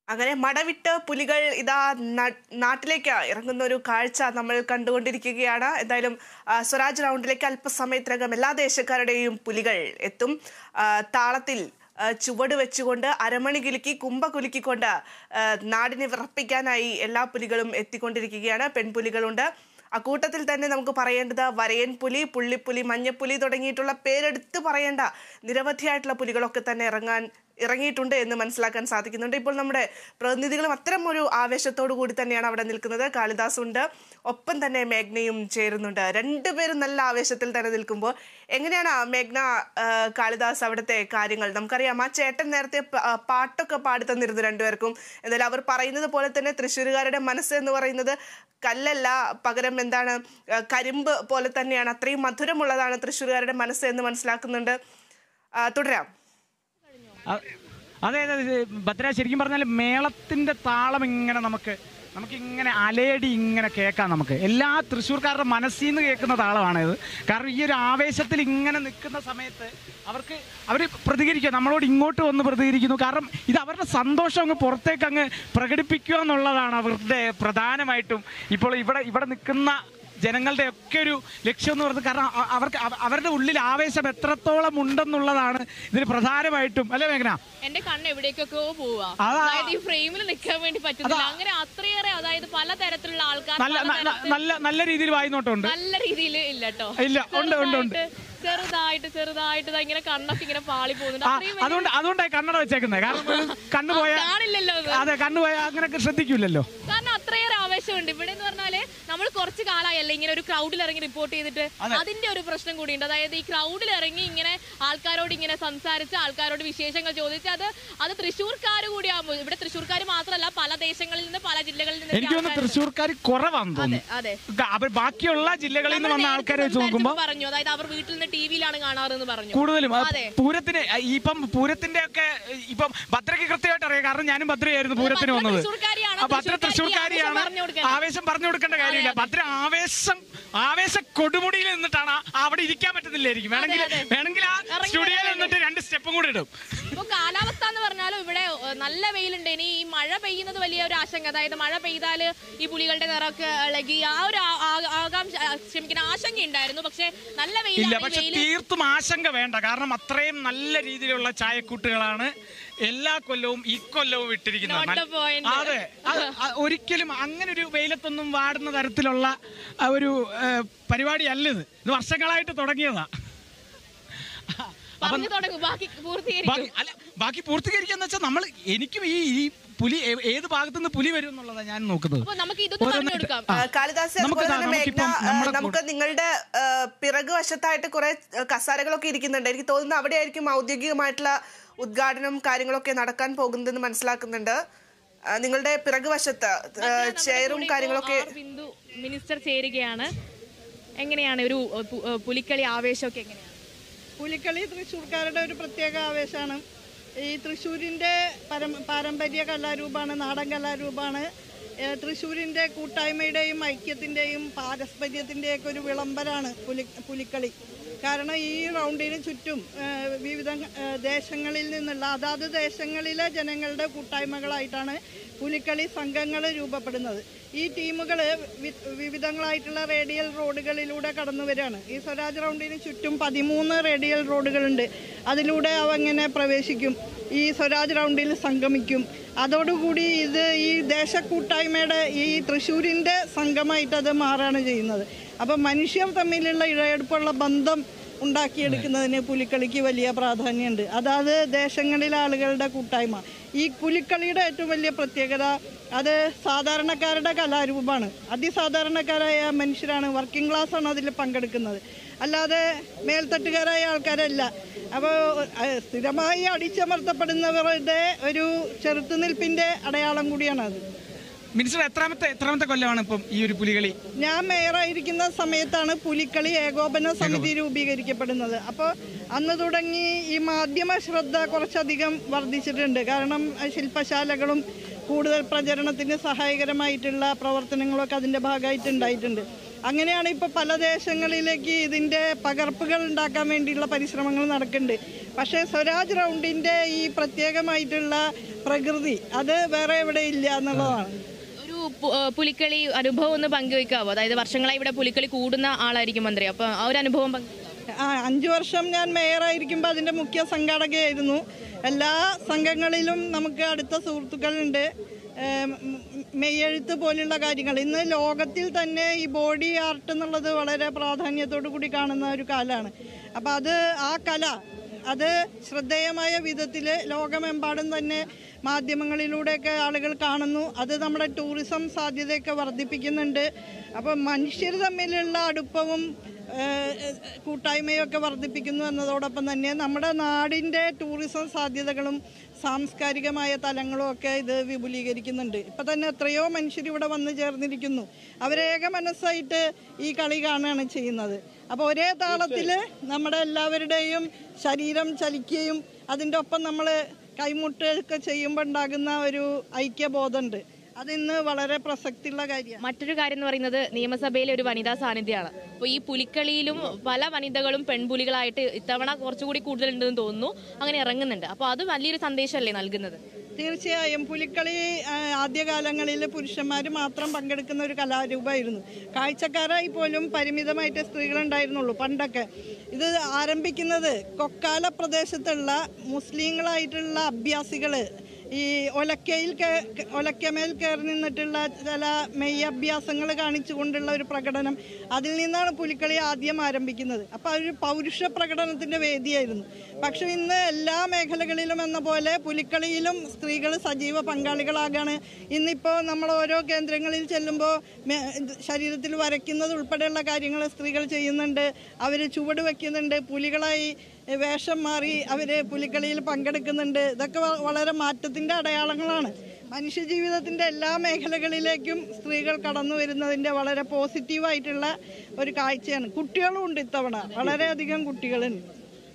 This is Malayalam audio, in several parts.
അങ്ങനെ മടവിട്ട് പുലികൾ ഇതാ ന- നാട്ടിലേക്ക് ഇറങ്ങുന്ന ഒരു കാഴ്ച നമ്മൾ കണ്ടുകൊണ്ടിരിക്കുകയാണ് എന്തായാലും ആ, സ്വരാജ് റൗണ്ടിലേക്ക് അല്പസമയത്തിനകം എല്ലാ ദേശക്കാരുടെയും പുലികൾ എത്തും ആ, താളത്തിൽ ആ, ചുവട് വെച്ചുകൊണ്ട് അരമണി കുലുക്കി കുമ്പ കുലുക്കിക്കൊണ്ട് ആ, നാടിനെ വിറപ്പിക്കാനായി എല്ലാ പുലികളും എത്തിക്കൊണ്ടിരിക്കുകയാണ് പെൺപുലികളുണ്ട് അക്കൂട്ടത്തിൽ തന്നെ നമുക്ക് പറയേണ്ടത് വരയൻ പുലി പുള്ളിപ്പുലി മഞ്ഞപ്പുലി തുടങ്ങിയിട്ടുള്ള പേരെടുത്ത് പറയേണ്ട നിരവധിയായിട്ടുള്ള പുലികളൊക്കെ തന്നെ ഇറങ്ങാൻ ഇറങ്ങിയിട്ടുണ്ട് എന്ന് മനസ്സിലാക്കാൻ സാധിക്കുന്നുണ്ട് ഇപ്പോൾ നമ്മുടെ പ്രതിനിധികളും അത്തരം ഒരു ആവേശത്തോടു കൂടി തന്നെയാണ് അവിടെ നിൽക്കുന്നത് കാളിദാസ് ഉണ്ട് ഒപ്പം തന്നെ മേഘ്നയും ചേരുന്നുണ്ട് രണ്ടുപേരും നല്ല ആവേശത്തിൽ തന്നെ നിൽക്കുമ്പോൾ എങ്ങനെയാണ് ആ മേഘ്ന ആ, കാളിദാസ് അവിടുത്തെ കാര്യങ്ങൾ നമുക്കറിയാം ആ ചേട്ടൻ നേരത്തെ പ- ആ, പാട്ടൊക്കെ പാടി തന്നിരുന്നു രണ്ടുപേർക്കും എന്തായാലും അവർ പറയുന്നത് പോലെ തന്നെ തൃശ്ശൂരുകാരുടെ മനസ്സ് എന്ന് പറയുന്നത് കല്ലല്ല പകരം എന്താണ് ആ, കരിമ്പ് പോലെ തന്നെയാണ് അത്രയും മധുരമുള്ളതാണ് തൃശ്ശൂരുകാരുടെ മനസ്സ് എന്ന് മനസ്സിലാക്കുന്നുണ്ട് ആ, തുടരാം അ- അതെ അതെ ഇത് ഭദ്ര ശരിക്കും പറഞ്ഞാൽ മേളത്തിന്റെ താളം ഇങ്ങനെ നമുക്ക് നമുക്ക് ഇങ്ങനെ അലയടി ഇങ്ങനെ കേൾക്കാം നമുക്ക് എല്ലാ തൃശ്ശൂർക്കാരുടെ മനസ്സിൽ നിന്ന് കേൾക്കുന്ന താളമാണിത് കാരണം ഈ ഒരു ആവേശത്തിൽ ഇങ്ങനെ നിൽക്കുന്ന സമയത്ത് അവർക്ക് അവർ പ്രതികരിക്കുക നമ്മളോട് ഇങ്ങോട്ട് വന്ന് പ്രതികരിക്കുന്നു കാരണം ഇത് അവരുടെ സന്തോഷം അങ്ങ് പുറത്തേക്ക് അങ്ങ് പ്രകടിപ്പിക്കുക എന്നുള്ളതാണ് അവരുടെ പ്രധാനമായിട്ടും ഇപ്പോൾ ഇവിടെ ഇവിടെ നിൽക്കുന്ന ജനങ്ങളുടെ ഒക്കെ ഒരു ലക്ഷ്യം എന്ന് പറയുന്നത് കാരണം അ- അവർക്ക് അവ- അവരുടെ ഉള്ളിൽ ആവേശം എത്രത്തോളം ഉണ്ടെന്നുള്ളതാണ് ഇതിന് പ്രധാനമായിട്ടും അല്ലേ മേഘന എന്റെ കണ്ണ് എവിടേക്കൊക്കെയോ പോവാ അതാ- അതായത് ഈ ഫ്രെയിമിൽ നിൽക്കാൻ വേണ്ടി പറ്റുന്നില്ല അങ്ങനെ അത്രയേറെ അതായത് പല തരത്തിലുള്ള ആൾക്കാർ നല്ല പല ന- ന- തരത്തിൽ നല്ല നല്ല രീതിയിൽ വായിനോട്ടമുണ്ട് നല്ല രീതിയിൽ ഇല്ല കേട്ടോ ഇല്ല, ഉണ്ട്, ഉണ്ട്, ഉണ്ട്. ചെറുതായിട്ട് ചെറുതായിട്ട് ദാ ഇങ്ങനെ കണ്ണൊക്കെ ഇങ്ങനെ പാളി പോകുന്നുണ്ട് ആ, അത്രയും വലിയ- അതുകൊണ്ട് അതുകൊണ്ടായി കണ്ണട വെച്ചേക്കുന്നത് കാരണം കണ്ണു പോയ കാണില്ലല്ലോ ഇത്. അതെ കണ്ണു പോയ അങ്ങനെയൊക്കെ ശ്രദ്ധിക്കൂലല്ലോ കാരണം അത്രയേറെ ആവേശമുണ്ട് ഇവിടെ എന്ന് പറഞ്ഞാല് നമ്മൾ കുറച്ച് കാലമായല്ലേ ഇങ്ങനെ ഒരു ക്രൗഡിൽ ഇറങ്ങി റിപ്പോർട്ട് ചെയ്തിട്ട് അതിന്റെ ഒരു പ്രശ്നം കൂടിയുണ്ട് അതായത് ഈ ക്രൗഡിൽ ഇറങ്ങി ഇങ്ങനെ ആൾക്കാരോട് ഇങ്ങനെ സംസാരിച്ച് ആൾക്കാരോട് വിശേഷങ്ങൾ ചോദിച്ച് അത് അത് തൃശ്ശൂർക്കാർ കൂടിയാകുമ്പോൾ ഇവിടെ തൃശ്ശൂർക്കാർ മാത്രമല്ല പല ദേശങ്ങളിൽ നിന്ന് പല ജില്ലകളിൽ നിന്ന് എനിക്ക് തോന്നുന്നു തൃശ്ശൂർക്കാർ കുറവാന്ന് അതെ തോന്നുന്നു അതെ ഗ- അവർ ബാക്കിയുള്ള ജില്ലകളിൽ നിന്ന് വന്ന ആൾക്കാരെ വെച്ച് നോക്കുമ്പോൾ പറഞ്ഞു അതായത് അവർ വീട്ടിൽ നിന്ന് ടി വിയിലാണ് കാണാറെന്ന് പറഞ്ഞു കൂടുതലും അത് അതെ. പൂരത്തിന് അഹ് ഇപ്പം പൂരത്തിന്റെ ഒക്കെ ഇപ്പം ഭദ്രയ്ക്ക് കൃത്യമായിട്ട് അറിയാം കാരണം ഞാനും ഭദ്രയായിരുന്നു പൂരത്തിന് ഭദ്ര വന്നത് തൃശ്ശൂർക്കാരിയാണ്, ആ, ഭദ്ര തൃശ്ശൂർക്കാരി തൃശ്ശൂർക്കാരിയാണ് ആവേശം പറഞ്ഞു കൊടുക്കേണ്ടത്. ആവേശം പറഞ്ഞു കൊടുക്കേണ്ട കാര്യമില്ല ഭദ്ര ആവേശം ആവേശ കൊടുമുടിയിൽ നിന്നിട്ടാണ് അവിടെ ഇരിക്കാൻ പറ്റുന്നില്ലായിരിക്കും വേണമെങ്കിൽ വേണമെങ്കിൽ ആ ഇറങ്ങി സ്റ്റുഡിയോയിൽ നിന്നിട്ട് രണ്ട് സ്റ്റെപ്പും കൂടി ഇടും ഇപ്പൊ കാലാവസ്ഥ എന്ന് പറഞ്ഞാലും ഇവിടെ ഏഹ്, നല്ല വെയിലുണ്ട് ഇനി ഈ മഴ പെയ്യുന്നത് വലിയ ഒരു ആശങ്ക അതായത് മഴ പെയ്താല് ഈ പുലികളുടെ നിറമൊക്കെ ഇളകി ആ ഒരു ആ- ആ- ആകാംക്ഷ ആ, ക്ഷമിക്കുന്ന ആശങ്ക ഉണ്ടായിരുന്നു പക്ഷെ നല്ല ഇല്ല വെയിലാണ് ഈ പക്ഷെ വെയില് തീർത്തും ആശങ്ക വേണ്ട കാരണം അത്രയും നല്ല രീതിയിലുള്ള ചായക്കൂട്ടുകളാണ് എല്ലാ കൊല്ലവും ഈ കൊല്ലവും ഇട്ടിരിക്കുന്നത് Not the point. അതെ അത് അ- ഒരിക്കലും അങ്ങനെ ഒരു വെയിലത്തൊന്നും വാടുന്ന തരത്തിലുള്ള ആ ഒരു ഏഹ്, പരിപാടിയല്ല ഇത് ഇത് വർഷങ്ങളായിട്ട് തുടങ്ങിയതാ പറഞ്ഞു തുടങ്ങും ബാക്കി പൂർത്തീകരിക്കും ബാക്കി അല്ല ബാക്കി പൂർത്തീകരിക്കാന്ന് വെച്ചാൽ നമ്മൾ എനിക്കും ഈ ഈ പുലി ഏ- ഏത് ഭാഗത്തു നിന്ന് പുലി വരും എന്നുള്ളതാണ് ഞാൻ നോക്കുന്നത് അപ്പൊ നമുക്ക് ഇതൊന്ന് പറഞ്ഞു ഓരോന്നായിട്ട്. കൊടുക്കാം ആ. ആ, കാളിദാസ് നമുക്ക് അതുപോലെ ദാ തന്നെ മേഘ്ന നമുക്കിപ്പം ആ, നമ്മുടെ നമുക്ക് നിങ്ങളുടെ ആ, പിറകു വശത്തായിട്ട് കുറെ ആ, കസാരകളൊക്കെ ഇരിക്കുന്നുണ്ട് എനിക്ക് തോന്നുന്നു അവിടെ ആയിരിക്കും ഔദ്യോഗികമായിട്ടുള്ള ഉദ്ഘാടനം കാര്യങ്ങളൊക്കെ നടക്കാൻ പോകുന്നതെന്ന് മനസ്സിലാക്കുന്നുണ്ട് ആ, നിങ്ങളുടെ പിറകു വശത്ത് ആ, ചെയറും കാര്യങ്ങളൊക്കെ ആർ ബിന്ദു മിനിസ്റ്റർ ചേരുകയാണ് എങ്ങനെയാണ് ഒരു ഏഹ്, പു- ഏഹ്, പുലിക്കളി ആവേശമൊക്കെ എങ്ങനെയാണ് പുലിക്കളി തൃശ്ശൂർക്കാരുടെ ഒരു പ്രത്യേക ആവേശമാണ് ഈ തൃശ്ശൂരിൻ്റെ പരം പാരമ്പര്യ കലാരൂപമാണ് നാടൻ കലാരൂപമാണ് ഏഹ് തൃശ്ശൂരിൻ്റെ കൂട്ടായ്മയുടെയും ഐക്യത്തിൻ്റെയും പാരസ്പര്യത്തിൻ്റെയൊക്കെ ഒരു വിളംബരമാണ് പുലി പുലിക്കളി കാരണം ഈ റൗണ്ടിന് ചുറ്റും ഏഹ് വിവിധ ഏഹ് ദേശങ്ങളിൽ നിന്നുള്ള അതാത് ദേശങ്ങളിലെ ജനങ്ങളുടെ കൂട്ടായ്മകളായിട്ടാണ് പുലിക്കളി സംഘങ്ങൾ രൂപപ്പെടുന്നത് ഈ ടീമുകൾ വിവിധങ്ങളായിട്ടുള്ള റേഡിയൽ റോഡുകളിലൂടെ കടന്നു വരികയാണ് ഈ സ്വരാജ് റൗണ്ടിന് ചുറ്റും പതിമൂന്ന് റേഡിയൽ റോഡുകളുണ്ട് അതിലൂടെ അവ ഇങ്ങനെ പ്രവേശിക്കും ഈ സ്വരാജ് റൗണ്ടിൽ സംഗമിക്കും അതോടുകൂടി ഇത് ഈ ദേശക്കൂട്ടായ്മയുടെ ഈ തൃശ്ശൂരിൻ്റെ സംഘമായിട്ട് അത് മാറുകയാണ് ചെയ്യുന്നത് അപ്പം മനുഷ്യർ തമ്മിലുള്ള ഇഴയെടുപ്പുള്ള ബന്ധം ഉണ്ടാക്കിയെടുക്കുന്നതിന് പുലിക്കളിക്ക് വലിയ പ്രാധാന്യമുണ്ട് അതാത് ദേശങ്ങളിലെ ആളുകളുടെ കൂട്ടായ്മ ഈ പുലിക്കളിയുടെ ഏറ്റവും വലിയ പ്രത്യേകത അത് സാധാരണക്കാരുടെ കലാരൂപമാണ് അതിസാധാരണക്കാരായ മനുഷ്യരാണ് വർക്കിംഗ് ക്ലാസ്സാണ് അതിൽ പങ്കെടുക്കുന്നത് അല്ലാതെ മേൽത്തട്ടുകാരായ ആൾക്കാരല്ല അപ്പോൾ സ്ഥിരമായി അടിച്ചമർത്തപ്പെടുന്നവരുടെ ഒരു ചെറുത്തുനിൽപ്പിൻ്റെ അടയാളം കൂടിയാണ് അത് മിനിസ്റ്റർ എത്രാമത്തെ എത്രാമത്തെ കൊല്ലമാണ് ഇപ്പം ഈ ഒരു പുലികളി ഞാൻ മേയറായിരിക്കുന്ന സമയത്താണ് പുലിക്കളി ഏകോപന സമിതി രൂപീകരിക്കപ്പെടുന്നത് അപ്പോൾ അന്ന് തുടങ്ങി ഈ മാധ്യമ ശ്രദ്ധ കുറച്ചധികം വർദ്ധിച്ചിട്ടുണ്ട് കാരണം അഹ് ശില്പശാലകളും കൂടുതൽ പ്രചരണത്തിന് സഹായകരമായിട്ടുള്ള പ്രവർത്തനങ്ങളൊക്കെ അതിൻ്റെ ഭാഗമായിട്ട് ഉണ്ടായിട്ടുണ്ട് അങ്ങനെയാണ് ഇപ്പോൾ പല ദേശങ്ങളിലേക്ക് ഇതിൻ്റെ പകർപ്പുകൾ ഉണ്ടാക്കാൻ വേണ്ടിയുള്ള പരിശ്രമങ്ങൾ നടക്കുന്നുണ്ട് പക്ഷേ സ്വരാജ് റൗണ്ടിൻ്റെ ഈ പ്രത്യേകമായിട്ടുള്ള പ്രകൃതി അത് വേറെ എവിടെ ഇല്ല എന്നുള്ളതാണ് ഒരു പു- ഏഹ് പുലിക്കളി അനുഭവം ഒന്ന് പങ്കുവെക്കാവോ അതായത് വർഷങ്ങളായി ഇവിടെ പുലിക്കളി കൂടുന്ന ആളായിരിക്കും മന്ത്രി അപ്പൊ ആ ഒരു അനുഭവം പങ്കുവെക്കാവോ? ആ അഞ്ചു വർഷം ഞാൻ മേയറായിരിക്കുമ്പോൾ അതിൻ്റെ മുഖ്യ സംഘാടകയായിരുന്നു എല്ലാ സംഘങ്ങളിലും നമുക്ക് അടുത്ത സുഹൃത്തുക്കളുണ്ട് ഏം, മെയ്യെഴുത്ത് പോലുള്ള കാര്യങ്ങൾ ഇന്ന് ലോകത്തിൽ തന്നെ ഈ ബോഡി ആർട്ട് എന്നുള്ളത് വളരെ പ്രാധാന്യത്തോടു കൂടി കാണുന്ന ഒരു കാലമാണ് അപ്പോൾ അത് ആ കല അത് ശ്രദ്ധേയമായ വിധത്തിൽ ലോകമെമ്പാടും തന്നെ മാധ്യമങ്ങളിലൂടെയൊക്കെ ആളുകൾ കാണുന്നു അത് നമ്മുടെ ടൂറിസം സാധ്യതയൊക്കെ വർദ്ധിപ്പിക്കുന്നുണ്ട് അപ്പോൾ മനുഷ്യർ തമ്മിലുള്ള അടുപ്പവും ഏഹ്, കൂട്ടായ്മയൊക്കെ വർദ്ധിപ്പിക്കുന്നു എന്നതോടൊപ്പം തന്നെ നമ്മുടെ നാടിൻ്റെ ടൂറിസം സാധ്യതകളും സാംസ്കാരികമായ തലങ്ങളും ഒക്കെ ഇത് വിപുലീകരിക്കുന്നുണ്ട് ഇപ്പം തന്നെ എത്രയോ മനുഷ്യർ ഇവിടെ വന്ന് ചേർന്നിരിക്കുന്നു അവരേക മനസ്സായിട്ട് ഈ കളി കാണുകയാണ് ചെയ്യുന്നത് അപ്പോൾ ഒരേ താളത്തിൽ നമ്മുടെ എല്ലാവരുടെയും ശരീരം ചലിക്കുകയും അതിൻ്റെ ഒപ്പം നമ്മൾ കൈമുട്ടൊക്കെ ചെയ്യുമ്പോൾ ഉണ്ടാകുന്ന ഒരു ഐക്യബോധമുണ്ട് അതിന്ന് വളരെ പ്രസക്തിയുള്ള കാര്യമാണ് മറ്റൊരു കാര്യം എന്ന് പറയുന്നത് നിയമസഭയിലെ ഒരു വനിതാ സാന്നിധ്യമാണ് അപ്പോൾ ഈ പുലിക്കളിയിലും പല വനിതകളും പെൺപുലികളായിട്ട് ഇത്തവണ കുറച്ചുകൂടി കൂടുതലുണ്ടെന്ന് തോന്നുന്നു അങ്ങനെ ഇറങ്ങുന്നുണ്ട് അപ്പോൾ അത് വലിയൊരു സന്ദേശമല്ലേ നൽകുന്നത് തീർച്ചയായും പുലിക്കളി ആ, ആദ്യകാലങ്ങളിൽ പുരുഷന്മാർ മാത്രം പങ്കെടുക്കുന്ന ഒരു കലാരൂപമായിരുന്നു കാഴ്ചക്കാരായി പോലും പരിമിതമായിട്ട് സ്ത്രീകളുണ്ടായിരുന്നുള്ളൂ പണ്ടൊക്കെ ഇത് ആരംഭിക്കുന്നത് കൊക്കാല പ്രദേശത്തുള്ള മുസ്ലിങ്ങളായിട്ടുള്ള അഭ്യാസികൾ ഈ ഒലക്കയിൽ കേ- ഒലക്കമേൽ കയറി നിന്നിട്ടുള്ള ചില മെയ് അഭ്യാസങ്ങൾ കാണിച്ചുകൊണ്ടുള്ള ഒരു പ്രകടനം അതിൽ നിന്നാണ് പുലിക്കളി ആദ്യം ആരംഭിക്കുന്നത് അപ്പോൾ അതൊരു പൗരുഷ പ്രകടനത്തിൻ്റെ വേദിയായിരുന്നു പക്ഷേ ഇന്ന് എല്ലാ മേഖലകളിലും എന്ന പോലെ പുലിക്കളിയിലും സ്ത്രീകൾ സജീവ പങ്കാളികളാകാണ് ഇന്നിപ്പോൾ നമ്മൾ ഓരോ കേന്ദ്രങ്ങളിൽ ചെല്ലുമ്പോൾ മേ- ഇത് ശരീരത്തിൽ വരയ്ക്കുന്നത് ഉൾപ്പെടെയുള്ള കാര്യങ്ങൾ സ്ത്രീകൾ ചെയ്യുന്നുണ്ട് അവർ ചുവട് വയ്ക്കുന്നുണ്ട് പുലികളായി വേഷം മാറി അവർ പുലിക്കളിയിൽ പങ്കെടുക്കുന്നുണ്ട് ഇതൊക്കെ വ- വളരെ മാറ്റത്തിൻ്റെ അടയാളങ്ങളാണ് മനുഷ്യജീവിതത്തിൻ്റെ എല്ലാ മേഖലകളിലേക്കും സ്ത്രീകൾ കടന്നു വരുന്നതിൻ്റെ വളരെ പോസിറ്റീവായിട്ടുള്ള ഒരു കാഴ്ചയാണ് കുട്ടികളും ഉണ്ട് ഇത്തവണ വളരെയധികം കുട്ടികളുണ്ട്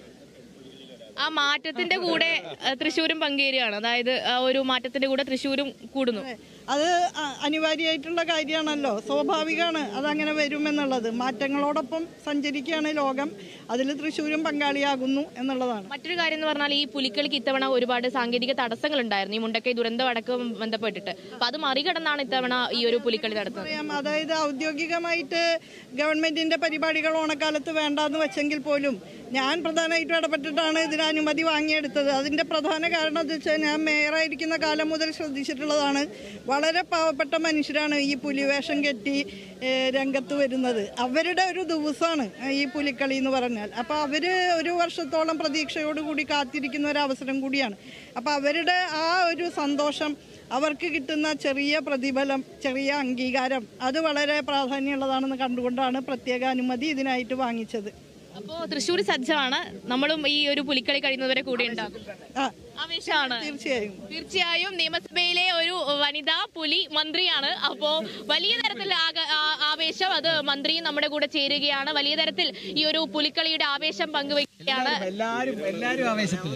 ആ മാറ്റത്തിന്റെ കൂടെ ഏഹ്, തൃശ്ശൂരും പങ്കുചേരുകയാണ് അതായത് ആ ഒരു മാറ്റത്തിന്റെ കൂടെ തൃശ്ശൂരും കൂടുന്നു അത് അ- അനിവാര്യമായിട്ടുള്ള കാര്യമാണല്ലോ സ്വാഭാവികമാണ് അതങ്ങനെ വരുമെന്നുള്ളത് മാറ്റങ്ങളോടൊപ്പം സഞ്ചരിക്കുകയാണ് ലോകം അതിൽ തൃശ്ശൂരും പങ്കാളിയാകുന്നു എന്നുള്ളതാണ് മറ്റൊരു കാര്യം എന്ന് പറഞ്ഞാൽ ഈ പുലിക്കളിക്ക് ഇത്തവണ ഒരുപാട് സാങ്കേതിക തടസ്സങ്ങൾ ഉണ്ടായിരുന്നു ഈ മുണ്ടക്കൈ ദുരന്തം അടക്കം ബന്ധപ്പെട്ടിട്ട് അപ്പൊ അത് മറികടന്നാണ് ഇത്തവണ ഈ ഒരു പുലിക്കളി നടത്തുന്നത് പറയാം അതായത് ഔദ്യോഗികമായിട്ട് ഗവൺമെന്റിന്റെ പരിപാടികൾ ഓണക്കാലത്ത് വേണ്ടാന്ന് വെച്ചെങ്കിൽ പോലും ഞാൻ പ്രധാനമായിട്ടും ഇടപെട്ടിട്ടാണ് ഇതിന് അനുമതി വാങ്ങിയെടുത്തത് അതിന്റെ പ്രധാന കാരണം എന്ന് വെച്ചാൽ ഞാൻ മേയറായിരിക്കുന്ന കാലം മുതൽ ശ്രദ്ധിച്ചിട്ടുള്ളതാണ് വളരെ പാവപ്പെട്ട മനുഷ്യരാണ് ഈ പുലിവേഷം കെട്ടി ഏഹ്, രംഗത്ത് വരുന്നത് അവരുടെ ഒരു ദിവസമാണ് ഈ പുലിക്കളി എന്ന് പറഞ്ഞാൽ അപ്പോൾ അവര് ഒരു വർഷത്തോളം പ്രതീക്ഷയോടുകൂടി കാത്തിരിക്കുന്ന ഒരു അവസരം കൂടിയാണ് അപ്പോൾ അവരുടെ ആ ഒരു സന്തോഷം അവർക്ക് കിട്ടുന്ന ചെറിയ പ്രതിഫലം ചെറിയ അംഗീകാരം അത് വളരെ പ്രാധാന്യമുള്ളതാണെന്ന് കണ്ടുകൊണ്ടാണ് പ്രത്യേക അനുമതി ഇതിനായിട്ട് വാങ്ങിച്ചത് അപ്പോ തൃശ്ശൂർ സജ്ജമാണ് നമ്മളും ഈ ഒരു പുലിക്കളി കഴിയുന്നവരെ കൂടെ ഉണ്ടാകും ആ ആവേശമാണ് തീർച്ചയായും തീർച്ചയായും നിയമസഭയിലെ ഒരു വനിതാ പുലി മന്ത്രിയാണ് അപ്പോ വലിയ തരത്തിൽ ആക- ആ- ആവേശം അത് മന്ത്രിയും നമ്മുടെ കൂടെ ചേരുകയാണ് വലിയ തരത്തിൽ ഈ ഒരു പുലിക്കളിയുടെ ആവേശം പങ്കുവയ്ക്കുകയാണ് എല്ലാരും എല്ലാരും ആവേശത്തിൽ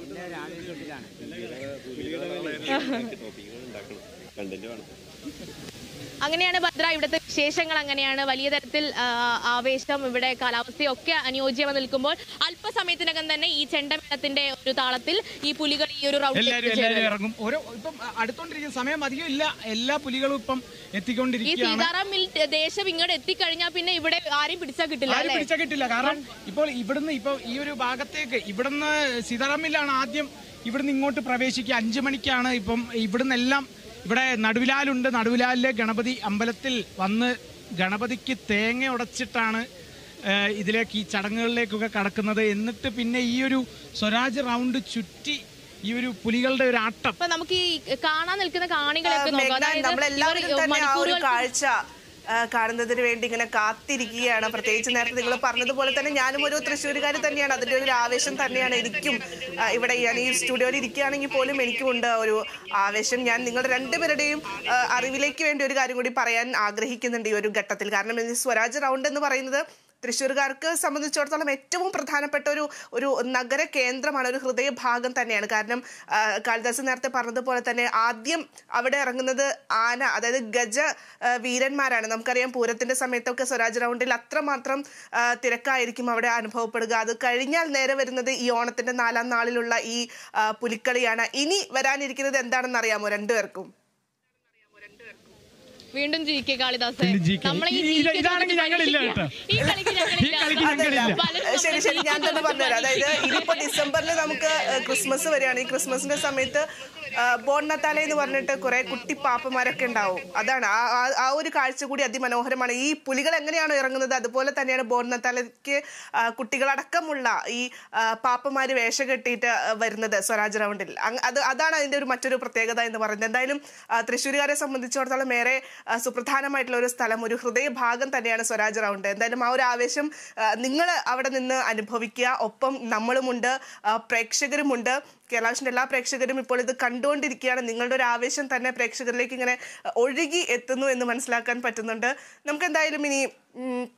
അങ്ങനെയാണ് ഭദ്ര ഇവിടുത്തെ വിശേഷങ്ങൾ അങ്ങനെയാണ് വലിയ തരത്തിൽ ആ, ആവേശം ഇവിടെ കാലാവസ്ഥയൊക്കെ അനുയോജ്യമായി നിൽക്കുമ്പോൾ അല്പസമയത്തിനകം തന്നെ ഈ ചെണ്ടമേളത്തിന്റെ ഒരു താളത്തിൽ ഈ പുലികൾ ഈ ഒരു റൗണ്ട് എല്ലാരും എല്ലാരും ഇറങ്ങും ഓരോ ഇപ്പം അടുത്തോണ്ടിരിക്കുന്ന സമയം അധികം ഇല്ല എല്ലാ പുലികളും ഇപ്പം ഈ എത്തിക്കൊണ്ടിരിക്കുകയാണ് സീതാറാം മിൽ ദേശം ഇങ്ങോട്ട് എത്തിക്കഴിഞ്ഞാൽ പിന്നെ ഇവിടെ ആരെയും പിടിച്ചാൽ കിട്ടില്ല ആരും അല്ലേ പിടിച്ചാൽ കിട്ടില്ല കാരണം ഇപ്പോൾ ഇവിടുന്ന് ഇപ്പോൾ ഈ ഒരു ഭാഗത്തേക്ക് ഇവിടുന്ന് സീതാറാമിലാണ് ആദ്യം ഇവിടുന്ന് ഇങ്ങോട്ട് പ്രവേശിക്കുക അഞ്ചു മണിക്കാണ് ഇപ്പം ഇവിടുന്ന് എല്ലാം ഇവിടെ നടുവിലാലുണ്ട് നടുവിലാലിലെ ഗണപതി അമ്പലത്തിൽ വന്ന് ഗണപതിക്ക് തേങ്ങ ഉടച്ചിട്ടാണ് ഏഹ്, ഇതിലേക്ക് ഈ ചടങ്ങുകളിലേക്കൊക്കെ കടക്കുന്നത് എന്നിട്ട് പിന്നെ ഈ ഒരു സ്വരാജ് റൗണ്ട് ചുറ്റി ഈ ഒരു പുലികളുടെ ഒരു ആട്ടം അപ്പൊ നമുക്ക് ഈ കാണാൻ നിൽക്കുന്ന കാണികളൊക്കെ നോക്കാം മേഘ്ന, അതായത് നമ്മളെല്ലാവരും ഇവർ തന്നെ ആ ഒരു മണിക്കൂറുകൾക്ക് കാഴ്ച ആ, കാണുന്നതിന് വേണ്ടി ഇങ്ങനെ കാത്തിരിക്കുകയാണ് പ്രത്യേകിച്ച് നേരത്തെ നിങ്ങൾ പറഞ്ഞതുപോലെ തന്നെ ഞാനും ഒരു തൃശ്ശൂരുകാരി തന്നെയാണ് അതിന്റെ ഒരു ആവേശം തന്നെയാണ് എനിക്കും ആ, ഇവിടെ ഞാൻ ഈ സ്റ്റുഡിയോയിൽ ഇരിക്കുകയാണെങ്കിൽ പോലും എനിക്കും ഉണ്ട് ഒരു ആവേശം ഞാൻ നിങ്ങളുടെ രണ്ടുപേരുടെയും ആ, അറിവിലേക്ക് വേണ്ടി ഒരു കാര്യം കൂടി പറയാൻ ആഗ്രഹിക്കുന്നുണ്ട് ഈ ഒരു ഘട്ടത്തിൽ കാരണം ഈ സ്വരാജ് റൗണ്ട് എന്ന് പറയുന്നത് തൃശ്ശൂർകാർക്ക് സംബന്ധിച്ചിടത്തോളം ഏറ്റവും പ്രധാനപ്പെട്ട ഒരു ഒരു നഗര കേന്ദ്രമാണ് ഒരു ഹൃദയഭാഗം തന്നെയാണ് കാരണം ആ, കാളിദാസ് നേരത്തെ പറഞ്ഞതുപോലെ തന്നെ ആദ്യം അവിടെ ഇറങ്ങുന്നത് ആന അതായത് ഗജ ആ, വീരന്മാരാണ് നമുക്കറിയാം പൂരത്തിന്റെ സമയത്തൊക്കെ സ്വരാജ് റൗണ്ടിൽ അത്രമാത്രം ആ, തിരക്കായിരിക്കും അവിടെ അനുഭവപ്പെടുക അത് കഴിഞ്ഞാൽ നേരെ വരുന്നത് ഈ ഓണത്തിന്റെ നാലാം നാളിലുള്ള ഈ ആ, പുലിക്കളിയാണ് ഇനി വരാനിരിക്കുന്നത് എന്താണെന്ന് അറിയാമോ രണ്ടുപേർക്കും വീണ്ടും ജി കെ കാളിദാസ് പിന്നെ GK. നമ്മളെ ഈ ഈ- GK ഇതാണെങ്കിൽ ഞങ്ങളില്ല കേട്ടോ. ഈ കളിക്ക് ഈ ഞങ്ങളില്ല കളിക്ക് ഞങ്ങളില്ല. പലരും ശരി ശരി ഞാൻ തന്നെ പറഞ്ഞുതരാം അതായത് ഇനിയിപ്പോ ഡിസംബറിൽ നമുക്ക് ഏഹ്, ക്രിസ്മസ് വരികയാണ് ഈ ക്രിസ്മസിന്റെ സമയത്ത് ബോണ്ണത്താല എന്ന് പറഞ്ഞിട്ട് കുറെ കുട്ടി പാപ്പന്മാരൊക്കെ ഉണ്ടാവും അതാണ് ആ ആ- ആ ഒരു കാഴ്ച കൂടി അതിമനോഹരമാണ് ഈ പുലികൾ എങ്ങനെയാണോ ഇറങ്ങുന്നത് അതുപോലെ തന്നെയാണ് ബോണ്ണത്താലയ്ക്ക് കുട്ടികളടക്കമുള്ള ഈ ആ, പാപ്പന്മാര് വേഷം കെട്ടിയിട്ട് ആ, വരുന്നത് സ്വരാജ് റൗണ്ടിൽ അങ് അത് അതാണ് അതിന്റെ ഒരു മറ്റൊരു പ്രത്യേകത എന്ന് പറയുന്നത് എന്തായാലും ആ, തൃശ്ശൂരുകാരെ സംബന്ധിച്ചിടത്തോളം ഏറെ ആ, സുപ്രധാനമായിട്ടുള്ള ഒരു സ്ഥലം ഒരു ഹൃദയഭാഗം തന്നെയാണ് സ്വരാജ് റൗണ്ട് എന്തായാലും ആ ഒരു ആവേശം നിങ്ങൾ അവിടെ നിന്ന് അനുഭവിക്കുക ഒപ്പം നമ്മളുമുണ്ട് ആ, പ്രേക്ഷകരുമുണ്ട് കേരളാവിഷന്റെ എല്ലാ പ്രേക്ഷകരും ഇപ്പോൾ ഇത് കണ്ടുകൊണ്ടിരിക്കുകയാണ് നിങ്ങളുടെ ഒരു ആവേശം തന്നെ പ്രേക്ഷകരിലേക്ക് ഇങ്ങനെ ആ, ഒഴുകി എത്തുന്നു എന്ന് മനസ്സിലാക്കാൻ പറ്റുന്നുണ്ട് നമുക്ക് എന്തായാലും ഇനി ഉം,